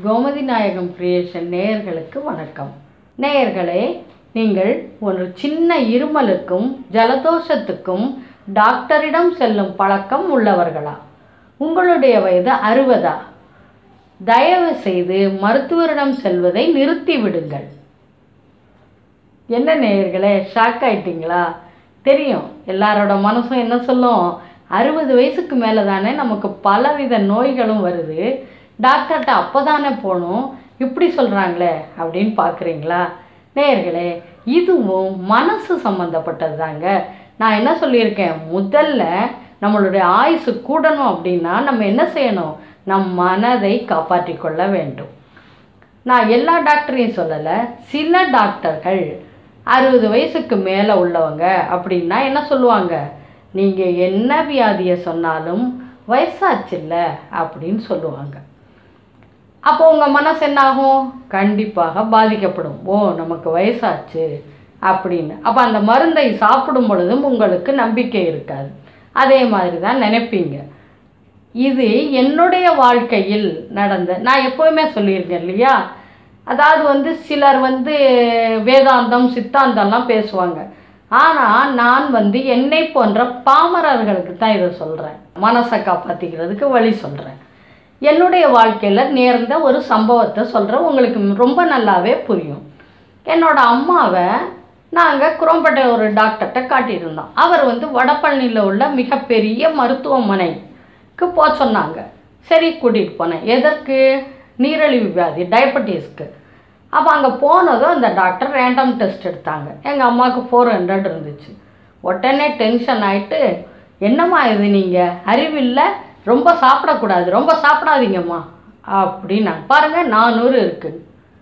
கோமதி நாயகம் கிரியேஷன் நேயர்களுக்கு வணக்கம் நேயர்களே நீங்கள் ஒரு சின்ன இருமலுக்கும் ஜலதோஷத்துக்கும் டாக்டரிடம் செல்லும் பழக்கம் உள்ளவர்களா உங்களுடைய வயது அறுபதா தயவு செய்து மருத்துவரிடம் செல்வதை நிறுத்தி விடுங்கள் என்ன நேயர்களே ஷாக் ஆயிட்டீங்களா தெரியும் எல்லாரோட மனசும் என்ன சொல்லும் அறுபது வயசுக்கு மேலே தானே நமக்கு பலவித நோய்களும் வருது டாக்டர்கிட்ட அப்போ தானே போகணும் இப்படி சொல்கிறாங்களே அப்படின்னு பார்க்குறீங்களா நேயர்களே இதுவும் மனசு சம்மந்தப்பட்டது தாங்க நான் என்ன சொல்லியிருக்கேன் முதல்ல நம்மளுடைய ஆயுசு கூடணும் அப்படின்னா நம்ம என்ன செய்யணும் நம் மனதை காப்பாற்றிக் கொள்ள வேண்டும் நான் எல்லா டாக்டரையும் சொல்லலை சில டாக்டர்கள் அறுபது வயசுக்கு மேலே உள்ளவங்க அப்படின்னா என்ன சொல்லுவாங்க நீங்கள் என்ன வியாதியை சொன்னாலும் வயசாச்சுல்ல அப்படின்னு சொல்லுவாங்க அப்போ உங்கள் மனசு என்னாகும் கண்டிப்பாக பாதிக்கப்படும் ஓ நமக்கு வயசாச்சு அப்படின்னு அப்போ அந்த மருந்தை சாப்பிடும் பொழுதும் உங்களுக்கு நம்பிக்கை இருக்காது அதே மாதிரி தான் நினைப்பீங்க இது என்னுடைய வாழ்க்கையில் நடந்த நான் எப்போவுமே சொல்லியிருக்கேன் இல்லையா அதாவது வந்து சிலர் வந்து வேதாந்தம் சித்தாந்தம்லாம் பேசுவாங்க ஆனால் நான் வந்து என்னை போன்ற பாமரர்களுக்கு தான் இதை சொல்கிறேன் மனசை காப்பாற்றிக்கிறதுக்கு வழி சொல்கிறேன் என்னுடைய வாழ்க்கையில் நேர்ந்த ஒரு சம்பவத்தை சொல்கிறேன் உங்களுக்கு ரொம்ப நல்லாவே புரியும் என்னோட அம்மாவை நாங்கள் குரோம்பேட்டை ஒரு டாக்டர்கிட்ட காட்டியிருந்தோம் அவர் வந்து வடபழனியில் உள்ள மிகப்பெரிய மருத்துவமனைக்கு போக சொன்னாங்க சரி கூட்டிகிட்டு போனேன் எதற்கு நீரிழிவு வியாதி டயபெட்டிஸ்க்கு அப்போ அங்கே போனதும் அந்த டாக்டர் ரேண்டம் டெஸ்ட் எடுத்தாங்க எங்கள் அம்மாவுக்கு ஃபோர் ஹண்ட்ரட் இருந்துச்சு உடனே டென்ஷன் ஆகிட்டு என்னம்மா இது நீங்கள் அறிவில்லை ரொம்ப சாப்பிடக்கூடாது ரொம்ப சாப்பிடாதீங்கம்மா அப்படின்னாங்க பாருங்கள் நானூறு இருக்குது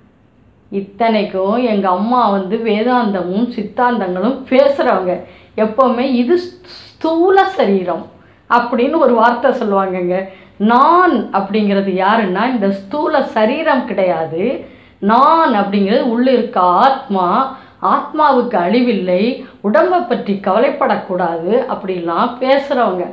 இத்தனைக்கும் எங்கள் அம்மா வந்து வேதாந்தமும் சித்தாந்தங்களும் பேசுகிறவங்க எப்போவுமே இது ஸ்தூல சரீரம் அப்படின்னு ஒரு வார்த்தை சொல்லுவாங்கங்க நான் அப்படிங்கிறது யாருன்னா இந்த ஸ்தூல சரீரம் கிடையாது நான் அப்படிங்கிறது உள்ளே இருக்க ஆத்மா ஆத்மாவுக்கு அழிவில்லை உடம்பை பற்றி கவலைப்படக்கூடாது அப்படிலாம் பேசுகிறவங்க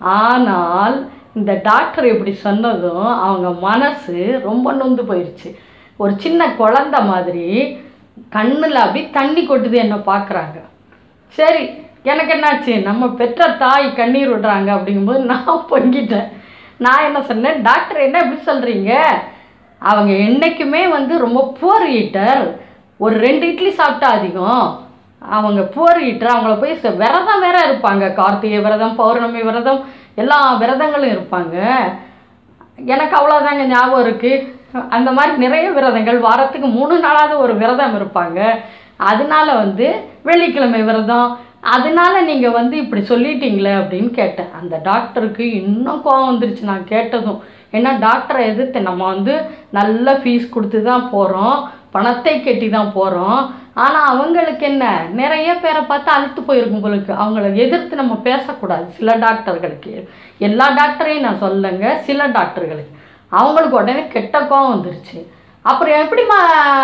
ஆனால் இந்த டாக்டர் இப்படி சொன்னதும் அவங்க மனசு ரொம்ப நொந்து போயிடுச்சு ஒரு சின்ன குழந்த மாதிரி கண்ணில் அப்படி தண்ணி கொட்டுது என்னை பார்க்குறாங்க சரி எனக்கு என்னாச்சு நம்ம பெற்ற தாய் கண்ணீர் விடுறாங்க அப்படிங்கும்போது நான் பொங்கிட்டேன் நான் என்ன சொன்னேன் டாக்டர் என்ன எப்படி சொல்கிறீங்க அவங்க என்றைக்குமே வந்து ரொம்ப புவர் ஈட்டர் ஒரு ரெண்டு இட்லி சாப்பிட்டா அதிகம் அவங்க புவர் ஈட்டர் அவங்கள போய் ச- விரதம் வேற இருப்பாங்க கார்த்திகை விரதம் பௌர்ணமி விரதம் எல்லா விரதங்களும் இருப்பாங்க எனக்கு அவ்வளோதாங்க ஞாபகம் இருக்குது அந்த மாதிரி நிறைய விரதங்கள் வாரத்துக்கு மூணு நாளாவது ஒரு விரதம் இருப்பாங்க அதனால வந்து வெள்ளிக்கிழமை விரதம் அதனால நீங்கள் வந்து இப்படி சொல்லிட்டீங்களே அப்படின்னு கேட்டேன் அந்த டாக்டருக்கு இன்னும் கோவம் வந்துருச்சு நான் கேட்டதும் ஏன்னா டாக்டரை எதிர்த்து நம்ம வந்து நல்ல ஃபீஸ் கொடுத்து தான் போகிறோம் பணத்தை கட்டி தான் போகிறோம் ஆனால் அவங்களுக்கு என்ன நிறைய பேரை பார்த்து அழுத்து போயிருக்கும் போலுக்கு அவங்கள எதிர்த்து நம்ம பேசக்கூடாது சில டாக்டர்களுக்கு எல்லா டாக்டரையும் நான் சொல்லலைங்க சில டாக்டர்களுக்கு அவங்களுக்கு உடனே கெட்ட கோவம் வந்துருச்சு அப்புறம் எப்படிம்மா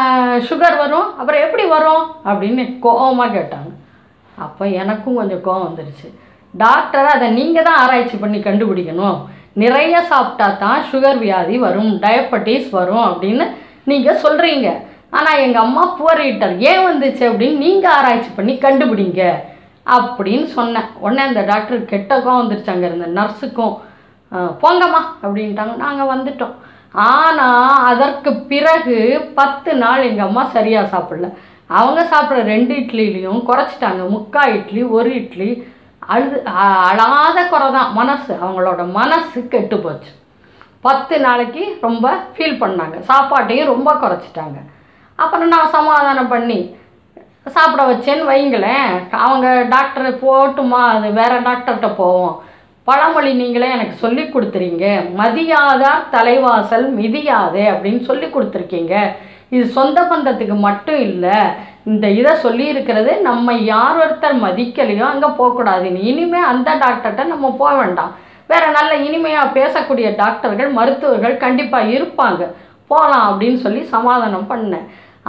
சுகர் வரும் அப்புறம் எப்படி வரும் அப்படின்னு கோவமாக கேட்டாங்க அப்போ எனக்கும் கொஞ்சம் கோவம் வந்துருச்சு டாக்டர் அதை நீங்கள் தான் ஆராய்ச்சி பண்ணி கண்டுபிடிக்கணும் நிறைய சாப்பிட்டா தான் சுகர் வியாதி வரும் டயபெட்டிஸ் வரும் அப்படின்னு நீங்கள் சொல்கிறீங்க ஆனால் எங்கள் அம்மா புவர் ஈட்டர் ஏன் வந்துச்சு அப்படின்னு நீங்கள் ஆராய்ச்சி பண்ணி கண்டுபிடிங்க அப்படின்னு சொன்னேன் உடனே அந்த டாக்டர் கெட்ட கோவம் வந்துருச்சு அங்கே இருந்த நர்ஸுக்கும் "அஹ், போங்கம்மா அப்படின்ட்டாங்க நாங்கள் வந்துட்டோம் ஆனால் அதற்கு பிறகு பத்து நாள் எங்கள் அம்மா சரியாக சாப்பிடல அவங்க சாப்பிட்ற ரெண்டு இட்லிலையும் குறைச்சிட்டாங்க முக்கா இட்லி ஒரு இட்லி அழுது அ- அழாத குறை தான் மனசு அவங்களோட மனசு கெட்டு போச்சு பத்து நாளைக்கு ரொம்ப ஃபீல் பண்ணாங்க சாப்பாட்டையும் ரொம்ப குறைச்சிட்டாங்க அப்புறம் நான் சமாதானம் பண்ணி சாப்பிட வச்சேன்னு வைங்களேன் அவங்க டாக்டர் போட்டுமா அது வேற டாக்டர்கிட்ட போவோம் பழமொழி நீங்களே எனக்கு சொல்லி கொடுத்துறீங்க மதியாதார் தலைவாசல் மிதியாதே அப்படின்னு சொல்லி கொடுத்துருக்கீங்க இது சொந்த பந்தத்துக்கு மட்டும் இல்லை இந்த இதை சொல்லியிருக்கிறது நம்ம யார் ஒருத்தர் மதிக்கலையோ அங்கே போகக்கூடாது இனிமே அந்த டாக்டர்கிட்ட நம்ம போக வேண்டாம் வேற நல்ல இனிமையாக பேசக்கூடிய டாக்டர்கள் மருத்துவர்கள் கண்டிப்பாக இருப்பாங்க போகலாம் அப்படின்னு சொல்லி சமாதானம் பண்ணேன்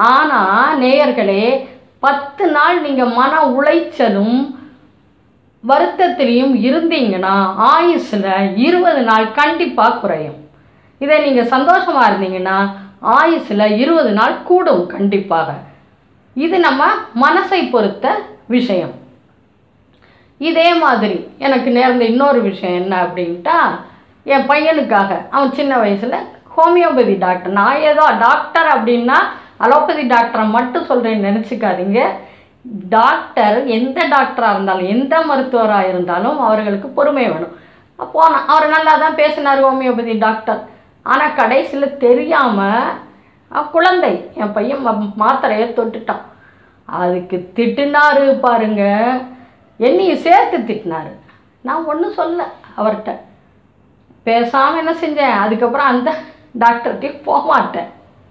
ஆனால் நேயர்களே பத்து நாள் நீங்கள் மன உளைச்சலும் வருத்தத்திலையும் இருந்தீங்கன்னா ஆயுசில் இருபது நாள் கண்டிப்பாக குறையும் இதே நீங்கள் சந்தோஷமாக இருந்தீங்கன்னா ஆயுசில் இருபது நாள் கூடும் கண்டிப்பாக இது நம்ம மனசை பொறுத்த விஷயம் இதே மாதிரி எனக்கு நேர்ந்த இன்னொரு விஷயம் என்ன அப்படின்ட்டா என் பையனுக்காக அவன் சின்ன வயசில் ஹோமியோபதி டாக்டர் நான் ஏதோ டாக்டர் அப்படின்னா அலோபதி டாக்டரை மட்டும் சொல்கிறேன்னு நினச்சிக்காதீங்க டாக்டர் எந்த டாக்டராக இருந்தாலும் எந்த மருத்துவராக இருந்தாலும் அவர்களுக்கு பொறுமை வேணும் போனான் அவர் நல்லா தான் பேசினார் ஹோமியோபதி டாக்டர் ஆனால் கடைசியில் தெரியாமல் குழந்தை என் பையன் ம- மாத்திரையை தொட்டுட்டான் அதுக்கு திட்டுனாரு பாருங்க என்னையும் சேர்த்து திட்டினாரு நான் ஒன்றும் சொல்ல அவர்கிட்ட பேசாமல் என்ன செஞ்சேன் அதுக்கப்புறம் அந்த டாக்டர்கிட்ட போக மாட்டேன்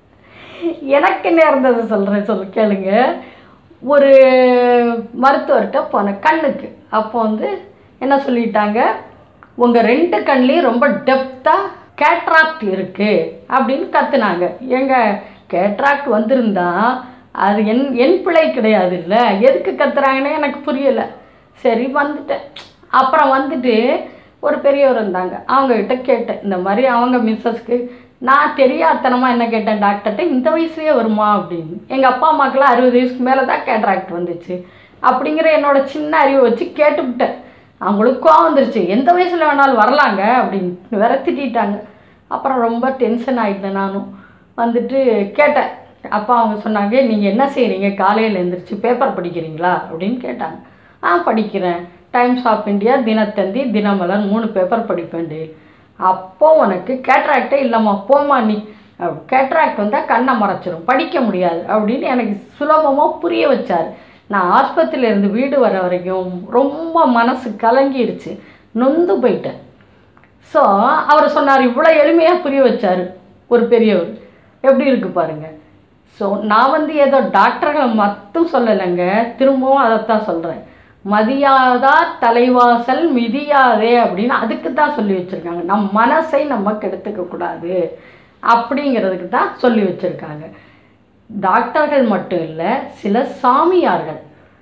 எனக்கு நேர்ந்தது சொல்கிறேன் சொல்லு கேளுங்க ஒரு மருத்துவர்கிட்ட போனேன் கண்ணுக்கு அப்போ வந்து என்ன சொல்லிட்டாங்க உங்கள் ரெண்டு கண்லேயும் ரொம்ப டெப்த்தாக கேட்ராக்ட் இருக்குது அப்படின்னு கத்துனாங்க எங்க கேட்ராக்ட் வந்திருந்தா அது என் என் பிழை கிடையாது இல்லை எதுக்கு கத்துறாங்கன்னு எனக்கு புரியலை சரி வந்துட்டேன் அப்புறம் வந்துட்டு ஒரு பெரியவர் இருந்தாங்க அவங்கக்கிட்ட கேட்டேன் இந்த மாதிரி அவங்க மிஸ்ஸஸ்க்கு நான் தெரியாதனமாக என்ன கேட்டேன் டாக்டர்கிட்ட இந்த வயசுலேயே வருமா அப்படின்னு எங்கள் அப்பா அம்மாக்கெல்லாம் அறுபது வயசுக்கு மேலே தான் கேட்ராக்ட் வந்துச்சு அப்படிங்கிற என்னோட சின்ன அறிவை வச்சு கேட்டுவிட்டேன் அவங்களுக்கு கோவம் வந்துருச்சு எந்த வயசில் வேணாலும் வரலாங்க அப்படின்னு வேற திட்டிட்டாங்க அப்புறம் ரொம்ப டென்ஷன் ஆகிட்டேன் நானும் வந்துட்டு கேட்டேன் அப்பா அவங்க சொன்னாங்க நீங்கள் என்ன செய்கிறீங்க காலையில் எழுந்திரிச்சு பேப்பர் படிக்கிறீங்களா அப்படின்னு கேட்டாங்க ஆ படிக்கிறேன் Times of India Dinathanthi Dinamalar மூணு பேப்பர் படிப்பேன் டெய்லி அப்போ உனக்கு கேட்ராக்டே இல்லைம்மா போம்மா நீ கேட்ராக்ட் வந்தால் கண்ணை மறைச்சிரும் படிக்க முடியாது அப்படின்னு எனக்கு சுலபமாக புரிய வச்சார் நான் ஆஸ்பத்திரியில இருந்து வீடு வர வரைக்கும் ரொம்ப மனசு கலங்கிருச்சு நொந்து போயிட்டேன் ஸோ அவர் சொன்னார் இவ்வளோ எளிமையாக புரிய வச்சார் ஒரு பெரியவர் எப்படி இருக்கு பாருங்க ஸோ நான் வந்து ஏதோ டாக்டர்களை மட்டும் சொல்லலைங்க திரும்பவும் அதைத்தான் சொல்கிறேன் மதியாதா தலைவாசல் மிதியாதே அப்படின்னு அதுக்கு தான் சொல்லி வச்சுருக்காங்க நம் மனசை நம்ம கெடுத்துக்க கூடாது அப்படிங்கிறதுக்கு தான் சொல்லி வச்சுருக்காங்க டாக்டர்கள் மட்டும் இல்லை சில சாமியார்கள்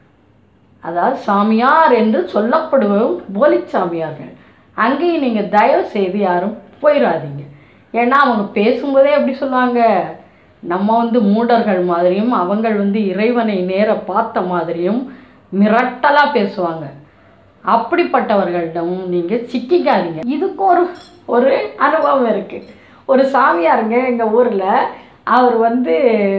அதாவது சாமியார் என்று சொல்லப்படுவதும் போலி சாமியார்கள் அங்கேயும் நீங்கள் தயவு செய்து யாரும் போயிடாதீங்க ஏன்னா அவங்க பேசும்போதே எப்படி சொல்லுவாங்க நம்ம வந்து மூடர்கள் மாதிரியும் அவங்கள் வந்து இறைவனை நேர பார்த்த மாதிரியும் மிரட்டலாக பேசுவாங்க அப்படிப்பட்டவர்களிடம் நீங்கள் சிக்கிக்காதீங்க இதுக்கும் ஒரு ஒரு அனுபவம் இருக்குது ஒரு சாமியாருங்க எங்கள் ஊரில் அவர் வந்து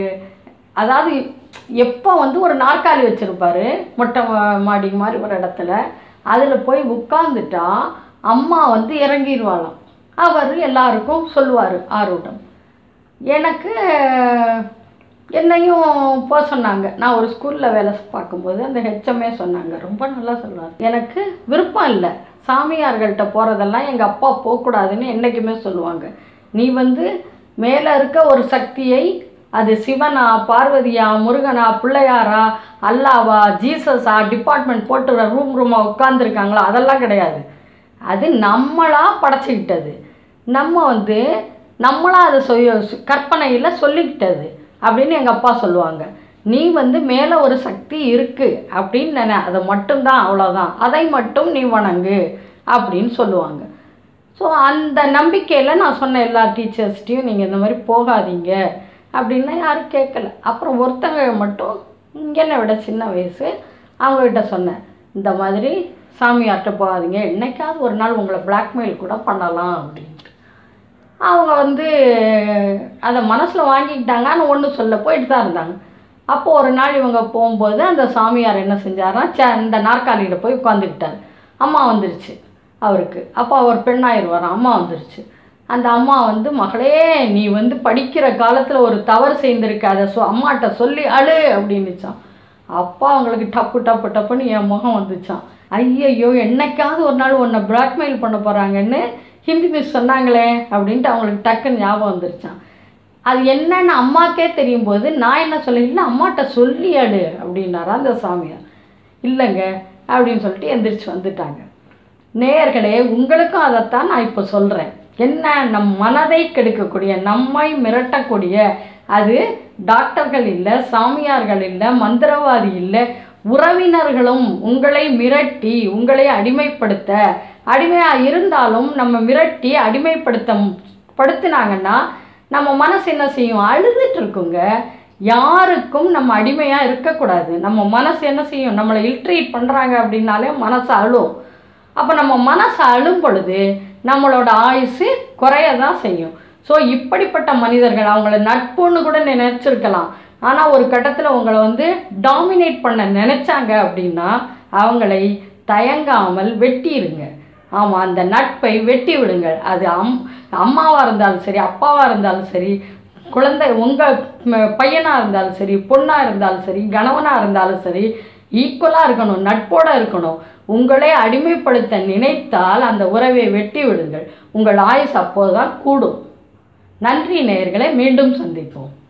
அதாவது எப்போ வந்து ஒரு நாற்காலி வச்சுருப்பாரு மொட்டை மா- மாடி மாதிரி ஒரு இடத்துல அதில் போய் உட்காந்துட்டா அம்மா வந்து இறங்கிடுவாளாம் அவர் எல்லாருக்கும் சொல்லுவார் ஆர்வம் எனக்கு என்னையும் போக சொன்னாங்க நான் ஒரு ஸ்கூலில் வேலை பார்க்கும்போது அந்த ஹெச்எம்ஏ சொன்னாங்க ரொம்ப நல்லா சொல்லுவார் எனக்கு விருப்பம் இல்லை சாமியார்கள்ட்ட போகிறதெல்லாம் எங்கள் அப்பா போகக்கூடாதுன்னு என்றைக்குமே சொல்லுவாங்க நீ வந்து மேலே இருக்க ஒரு சக்தியை அது சிவனா பார்வதியா முருகனா பிள்ளையாரா அல்லாவா ஜீசஸா டிபார்ட்மெண்ட் போட்டு ரூம் ரூமாக உட்காந்துருக்காங்களா அதெல்லாம் கிடையாது அது நம்மளா படைச்சிக்கிட்டது நம்ம வந்து நம்மளா அதை சொய கற்பனையில் சொல்லிக்கிட்டது அப்படின்னு எங்கள் அப்பா சொல்லுவாங்க நீ வந்து மேலே ஒரு சக்தி இருக்குது அப்படின்னு நினை அதை மட்டும்தான் அவ்வளோதான் அதை மட்டும் நீ வணங்கு அப்படின்னு சொல்லுவாங்க ஸோ அந்த நம்பிக்கையில் நான் சொன்ன எல்லா டீச்சர்ஸ்ட்டையும் நீங்கள் இந்த மாதிரி போகாதீங்க அப்படின்னா யாரும் கேட்கல அப்புறம் ஒருத்தங்க மட்டும் என்னை விட சின்ன வயசு அவங்ககிட்ட சொன்னேன் இந்த மாதிரி சாமியார்கிட்ட போகாதீங்க என்னைக்காவது ஒரு நாள் உங்களை பிளாக்மெயில் கூட பண்ணலாம் அப்படின்ட்டு அவங்க வந்து அதை மனசில் வாங்கிக்கிட்டாங்க ஆனால் ஒன்றும் சொல்ல போயிட்டு தான் இருந்தாங்க அப்போ ஒரு நாள் இவங்க போகும்போது அந்த சாமியார் என்ன செஞ்சாராம் சே இந்த நாற்காலியில் போய் உட்காந்துக்கிட்டார் அம்மா வந்துருச்சு அவருக்கு அப்போ அவர் பெண்ணாயிருவாராம் அம்மா வந்துருச்சு அந்த அம்மா வந்து மகளே நீ வந்து படிக்கிற காலத்தில் ஒரு தவறு செய்திருக்க அதை சொ அம்மாட்ட சொல்லி அழு அப்படின்னுச்சான் அப்பா அவங்களுக்கு டப்பு டப்பு டப்புன்னு என் முகம் வந்துச்சான் ஐயையோ என்னைக்காவது ஒரு நாள் உன்னை பிளாக்மெயில் பண்ண போகிறாங்கன்னு ஹிந்தி மிஸ் சொன்னாங்களே அப்படின்ட்டு அவங்களுக்கு டக்குன்னு ஞாபகம் வந்துருச்சான் அது என்னன்னு அம்மாக்கே தெரியும் போது நான் என்ன சொல்ல இல்லை அம்மாட்ட சொல்லி அடு அப்படின்னாரா அந்த சாமியார் இல்லைங்க அப்படின்னு சொல்லிட்டு எந்திரிச்சு வந்துட்டாங்க நேயர்களே உங்களுக்கும் அதைத்தான் நான் இப்போ சொல்கிறேன் என்ன நம் மனதை கெடுக்கக்கூடிய நம்மை மிரட்டக்கூடிய அது டாக்டர்கள் இல்லை சாமியார்கள் இல்லை மந்திரவாதி இல்லை உறவினர்களும் உங்களை மிரட்டி உங்களை அடிமைப்படுத்த அடிமையாக இருந்தாலும் நம்ம மிரட்டி அடிமைப்படுத்த படுத்தினாங்கன்னா நம்ம மனசு என்ன செய்யும் அழுதுட்டு இருக்குங்க யாருக்கும் நம்ம அடிமையாக இருக்கக்கூடாது நம்ம மனசு என்ன செய்யும் நம்மளை இல்ட்ரீட் பண்ணுறாங்க அப்படின்னாலே மனசு அழும் அப்போ நம்ம மனசு அழும் பொழுது நம்மளோட ஆயுசு குறைய தான் செய்யும் ஸோ இப்படிப்பட்ட மனிதர்கள் அவங்கள நட்புன்னு கூட நினைச்சிருக்கலாம் ஆனால் ஒரு கட்டத்தில் உங்களை வந்து டாமினேட் பண்ண நினைச்சாங்க அப்படின்னா அவங்களை தயங்காமல் வெட்டிடுங்க ஆமாம் அந்த நட்பை வெட்டி விடுங்க அது அம் அம்மாவாக இருந்தாலும் சரி அப்பாவாக இருந்தாலும் சரி குழந்தை உங்கள் பையனாக இருந்தாலும் சரி பொண்ணாக இருந்தாலும் சரி கணவனாக இருந்தாலும் சரி ஈக்குவலாக இருக்கணும் நட்போடு இருக்கணும் உங்களே அடிமைப்படுத்த நினைத்தால் அந்த உறவை வெட்டி விடுங்கள் உங்கள் ஆயுஸ் அப்போதுதான் கூடும் நன்றி நேயர்களை மீண்டும் சந்திப்போம்